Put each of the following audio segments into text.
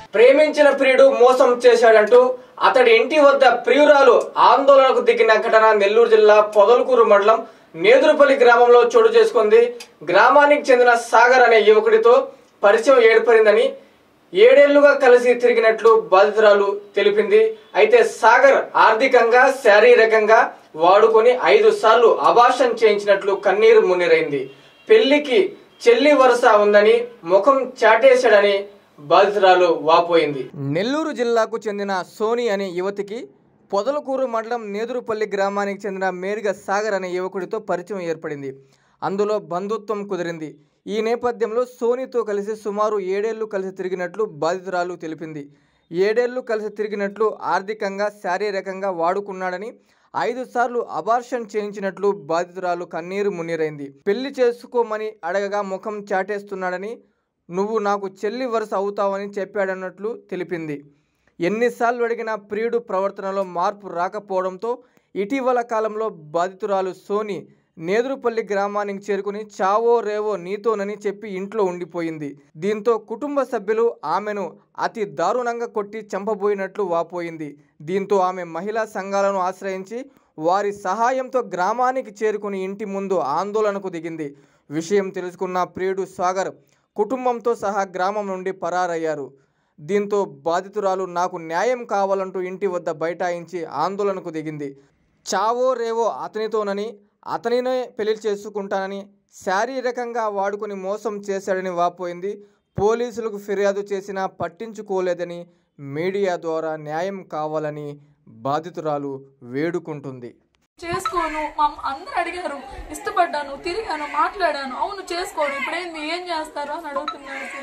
ప్రేమించిన ప్రియుడు మోసం చేశాడంటూ అతడి ఇంటి వద్ద ప్రియురాలు ఆందోళనకు దిగిన ఘటన నెల్లూరు జిల్లా పొదలకూరు మండలం నేదురుపల్లి గ్రామంలో చోటు చేసుకుంది గ్రామానికి చెందిన సాగర్ అనే యువకుడితో పరిచయం ఏర్పడిందని ఏడేళ్లుగా కలిసి తిరిగినట్లు బాధితురాలు తెలిపింది అయితే సాగర్ ఆర్థికంగా శారీరకంగా వాడుకొని ఐదు సార్లు అభాషం చేయించినట్లు కన్నీరు మున్నీరైంది పెళ్లికి చెల్లి వరుస ఉందని ముఖం చాటేశాడని బాధితురాలు వాపోయింది నెల్లూరు జిల్లాకు చెందిన సోని అనే యువతికి పొదలకూరు మండలం నేదురుపల్లి గ్రామానికి చెందిన మేరిగ సాగర్ అనే యువకుడితో పరిచయం ఏర్పడింది అందులో బంధుత్వం కుదిరింది ఈ నేపథ్యంలో సోనీతో కలిసి సుమారు ఏడేళ్లు కలిసి తిరిగినట్లు బాధితురాలు తెలిపింది ఏడేళ్లు కలిసి తిరిగినట్లు ఆర్థికంగా శారీరకంగా వాడుకున్నాడని ఐదు సార్లు అబార్షన్ చేయించినట్లు బాధితురాలు కన్నీరు మున్నీరైంది పెళ్లి చేసుకోమని అడగగా ముఖం చాటేస్తున్నాడని నువ్వు నాకు చెల్లి వరుస అవుతావని చెప్పాడన్నట్లు తెలిపింది ఎన్నిసార్లు అడిగినా ప్రియుడు ప్రవర్తనలో మార్పు రాకపోవడంతో ఇటీవల కాలంలో బాధితురాలు సోని నేదురుపల్లి గ్రామానికి చేరుకుని చావో రేవో నీతోనని చెప్పి ఇంట్లో ఉండిపోయింది దీంతో కుటుంబ సభ్యులు ఆమెను అతి దారుణంగా కొట్టి చంపబోయినట్లు వాపోయింది దీంతో ఆమె మహిళా సంఘాలను ఆశ్రయించి వారి సహాయంతో గ్రామానికి చేరుకుని ఇంటి ముందు ఆందోళనకు దిగింది విషయం తెలుసుకున్న ప్రియుడు సాగర్ కుటుంబంతో సహా గ్రామం నుండి పరారయ్యారు దీంతో బాధితురాలు నాకు న్యాయం కావాలంటూ ఇంటి వద్ద బైఠాయించి ఆందోళనకు దిగింది చావో రేవో అతనితోనని అతనినే పెళ్లి చేసుకుంటానని శారీరకంగా వాడుకొని మోసం చేశాడని వాపోయింది పోలీసులకు ఫిర్యాదు చేసినా పట్టించుకోలేదని మీడియా ద్వారా న్యాయం కావాలని బాధితురాలు వేడుకుంటుంది చేసుకోను మా అమ్మ- అందరు అడిగారు ఇష్టపడ్డాను తిరిగాను మాట్లాడాను అవును చేసుకోను ఇప్పుడేంది ఏం చేస్తారు అని అడుగుతున్నారు సార్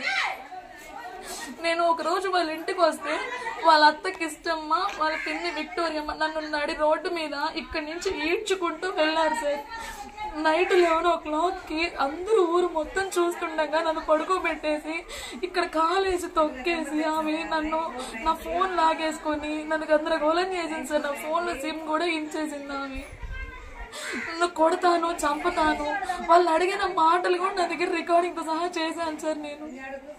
నేను ఒక రోజు వాళ్ళ ఇంటికి వస్తే వాళ్ళ అత్తకి ఇష్టమ్మ వాళ్ళ పిన్ని విక్టోరియమ్మ నన్ను నడి రోడ్డు మీద ఇక్కడి నుంచి ఈడ్చుకుంటూ వెళ్ళారు సార్ నైట్ లెవెన్ ఓ క్లాక్కి అందరూ ఊరు మొత్తం చూస్తుండగా నన్ను పడుకోబెట్టేసి ఇక్కడ కాలేసి తొక్కేసి ఆమె నన్ను నా ఫోన్ లాగేసుకొని నన్ను గందరగోళం చేసింది సార్ నా ఫోన్లో సిమ్ కూడా ఇంచేసింది ఆమె నన్ను కొడతాను చంపుతాను వాళ్ళు అడిగిన మాటలు కూడా నా దగ్గర రికార్డింగ్తో సహా చేశాను సార్ నేను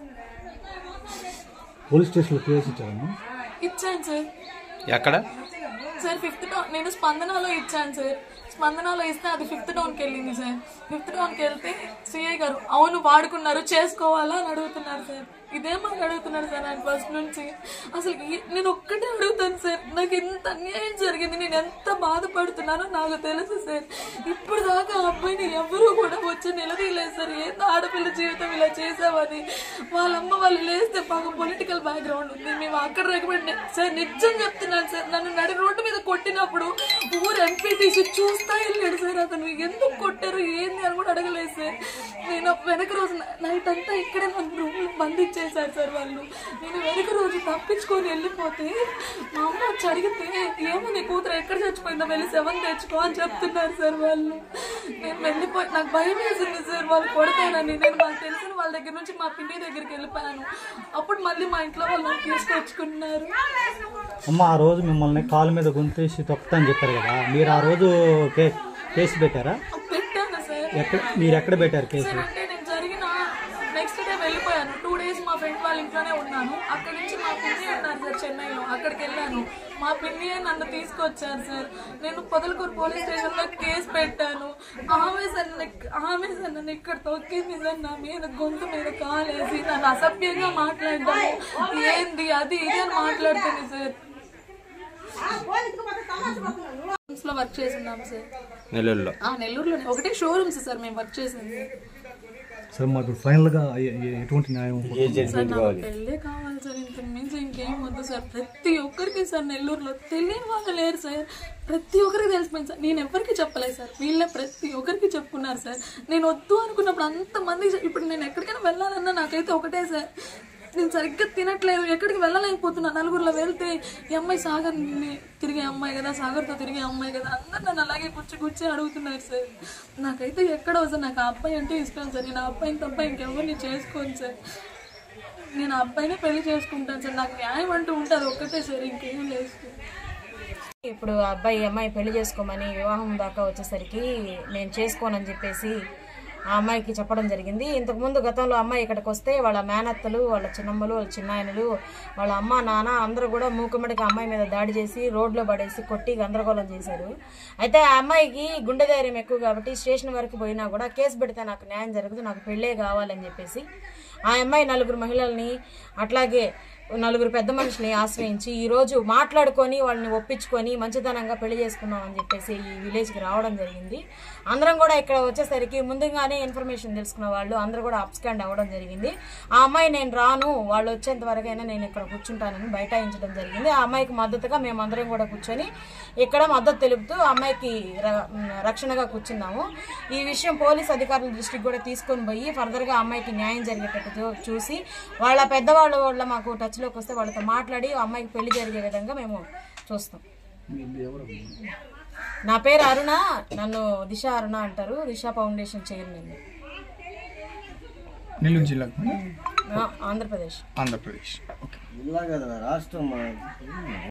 పోలీస్ స్టేషన్లో కేసు ఇచ్చారమ్మా ఇచ్చాను సార్ ఎక్కడ సార్ ఫిఫ్త్ టౌన్ నేను స్పందనలో ఇచ్చాను సార్ స్పందనలో ఇస్తే అది ఫిఫ్త్ టౌన్కి వెళ్ళింది సార్ ఫిఫ్త్ టౌన్కి వెళ్తే సిఐ గారు అవును వాడుకున్నారు చేసుకోవాలా అని అడుగుతున్నారు సార్ ఇదే మాకు అడుగుతున్నారు సార్ నాకు ఫస్ట్ నుంచి అసలు ఈ- నేను ఒక్కటే అడుగుతాను సార్ నాకు ఎంత అన్యాయం జరిగింది నేను ఎంత బాధపడుతున్నానో నాకు తెలుసు సార్ ఇప్పుడు దాకా ఆ అబ్బాయిని ఎవరు కూడా వచ్చి నిలదీయలేదు సార్ ఏంది ఆడపిల్ల జీవితం ఇలా చేసావని వాళ్ళమ్మ వాళ్ళు లేస్తే బాగా పొలిటికల్ బ్యాక్గ్రౌండ్ ఉంది మేము అక్కడ రికమెండ్ సార్ నిజం చెప్తున్నాను సార్ నన్ను నడి రోడ్డు మీద కొట్టినప్పుడు ఊరు ఎంపీటీసీ చూస్తా వెళ్ళాడు సార్ అతను ఎందుకు కొట్టారు ఏంది అని కూడా అడగలేదు సార్ నేను వెనక రోజు నైట్ అంతా ఇక్కడే నన్ను రూమ్ బంధించేశారు సార్ వాళ్ళు నేను వెనక రోజు తప్పించుకొని వెళ్ళిపోతే మా అమ్మ వచ్చి అడిగితే ఏమో నీ కూతురు ఎక్కడ చచ్చిపోయిందో వెళ్ళి సెవెన్ తెచ్చుకో అని చెప్తున్నారు సార్ వాళ్ళు నేను వెళ్ళిపోయి నాకు భయం వేసింది సార్ వాళ్ళు కొడతానని నేను నాకు తెలిసిన వాళ్ళ దగ్గర నుంచి మా పిన్ని దగ్గరికి వెళ్ళిపోయాను అప్పుడు మళ్ళీ మా ఇంట్లో వాళ్ళు నన్ను తీసుకొచ్చుకున్నారు అమ్మ ఆ రోజు మిమ్మల్ని కాలు మీద గుంతేసి తొక్కుతా అని చెప్పారు కదా మీరు ఆ రోజు కే కేసు పెట్టారా పెట్టాను సార్ ఎక్కడ మీరు ఎక్కడ పెట్టారు కేసు సార్ అంటే నేను జరిగిన నెక్స్ట్ డే వెళ్ళిపోయాను టూ డేస్ మా ఫ్రెండ్ వాళ్ళ ఇంట్లోనే ఉన్నాను అక్కడి నుంచి మా పిన్ని ఉన్నారు సార్ చెన్నైలో అక్కడికి వెళ్ళాను మా పిన్నియే నన్ను తీసుకొచ్చారు సార్ నేను పొదలకూరు పోలీస్ స్టేషన్లో కేసు పెట్టాను ఆమె సార్ నన్ను- ఆమె సార్ నన్ను ఇక్కడ తొక్కింది సార్ నా మీద గొంతు మీద కాలేసి నన్ను అసభ్యంగా మాట్లాడతాము ఏంది అది ఇది అని మాట్లాడుతుంది సార్ లో వర్క్ చేస్తున్నాం సార్ నెల్లూరులో ఆ నెల్లూరులో ఒకటే షోరూమ్స్ సార్ మేము వర్క్ చేసింది సార్ మాకు ఫైనల్గా ఎ- ఎ- ఎటువంటి న్యాయం సార్ నాకు పెళ్ళే కావాలి సార్ ఇంత మించి ఇంకేం వద్దు సార్ ప్రతి ఒక్కరికి సార్ నెల్లూరులో తెలియని వాళ్ళు లేరు సార్ ప్రతి ఒక్కరికి తెలిసిపోయింది సార్ నేను ఎవరికి చెప్పలేదు సార్ వీళ్ళ ప్రతి ఒక్కరికి చెప్పుకున్నారు సార్ నేను వద్దు అనుకున్నప్పుడు అంతమంది ఇప్పుడు నేను ఎక్కడికైనా వెళ్ళాలన్నా నాకైతే ఒకటే సార్ నేను సరిగ్గా తినట్లేదు ఎక్కడికి వెళ్ళలేకపోతున్నా నలుగురిలో వెళ్తే ఈ అమ్మాయి సాగర్ తిరిగే అమ్మాయి కదా సాగర్తో తిరిగే అమ్మాయి కదా అందరు నన్ను అలాగే కూర్చి కూర్చి అడుగుతున్నారు సార్ నాకైతే ఎక్కడో సార్ నాకు ఆ అబ్బాయి అంటే ఇష్టం సార్ నేను ఆ అబ్బాయిని తప్ప ఇంకెవరిని చేసుకోను సార్ నేను ఆ అబ్బాయినే పెళ్లి చేసుకుంటాను సార్ నాకు న్యాయం అంటూ ఉంటుంది ఒక్కటే సార్ ఇంకేం లేదు సార్. ఇప్పుడు ఆ అబ్బాయి ఈ అమ్మాయి పెళ్లి చేసుకోమని వివాహం దాకా వచ్చేసరికి నేను చేసుకోనని చెప్పేసి ఆ అమ్మాయికి చెప్పడం జరిగింది ఇంతకుముందు గతంలో అమ్మాయి ఇక్కడికి వస్తే వాళ్ళ మేనత్తలు వాళ్ళ చిన్నమ్మలు వాళ్ళ చిన్నాయనలు వాళ్ళ అమ్మ నాన్న అందరూ కూడా మూకుమ్మడికి అమ్మాయి మీద దాడి చేసి రోడ్లో పడేసి కొట్టి గందరగోళం చేశారు అయితే ఆ అమ్మాయికి గుండె ధైర్యం ఎక్కువ కాబట్టి స్టేషన్ వరకు పోయినా కూడా కేసు పెడితే నాకు న్యాయం జరుగుతుంది నాకు పెళ్ళే కావాలని చెప్పేసి ఆ అమ్మాయి నలుగురు మహిళల్ని అట్లాగే నలుగురు పెద్ద మనుషుల్ని ఆశ్రయించి ఈ రోజు మాట్లాడుకొని వాళ్ళని ఒప్పించుకొని మంచితనంగా పెళ్లి చేసుకుందాం అని చెప్పేసి ఈ విలేజ్కి రావడం జరిగింది అందరం కూడా ఇక్కడ వచ్చేసరికి ముందుగానే ఇన్ఫర్మేషన్ తెలుసుకున్న వాళ్ళు అందరూ కూడా అప్స్కాండ్ అవ్వడం జరిగింది ఆ అమ్మాయి నేను రాను వాళ్ళు వచ్చేంత వరకైనా నేను ఇక్కడ కూర్చుంటానని బైఠాయించడం జరిగింది ఆ అమ్మాయికి మద్దతుగా మేము అందరం కూడా కూర్చొని ఇక్కడ మద్దతు తెలుపుతూ ఆ అమ్మాయికి ర- రక్షణగా కూర్చున్నాము ఈ విషయం పోలీస్ అధికారుల దృష్టికి కూడా తీసుకొని పోయి ఫర్దర్గా ఆ అమ్మాయికి న్యాయం జరిగేటట్టు చూ- చూసి వాళ్ళ పెద్దవాళ్ళ వాళ్ళ మాకు టచ్లోకి వస్తే వాళ్ళతో మాట్లాడి ఆ అమ్మాయికి పెళ్లి జరిగే విధంగా మేము చూస్తాం నా పేరు అరుణ నన్ను దిశ అరుణ అంటారు దిశ ఫౌండేషన్ చైర్మన్ నెల్లూరు జిల్లాకు ఆంధ్రప్రదేశ్ ఆంధ్రప్రదేశ్ ఓకే జిల్లా కదా రాష్ట్రం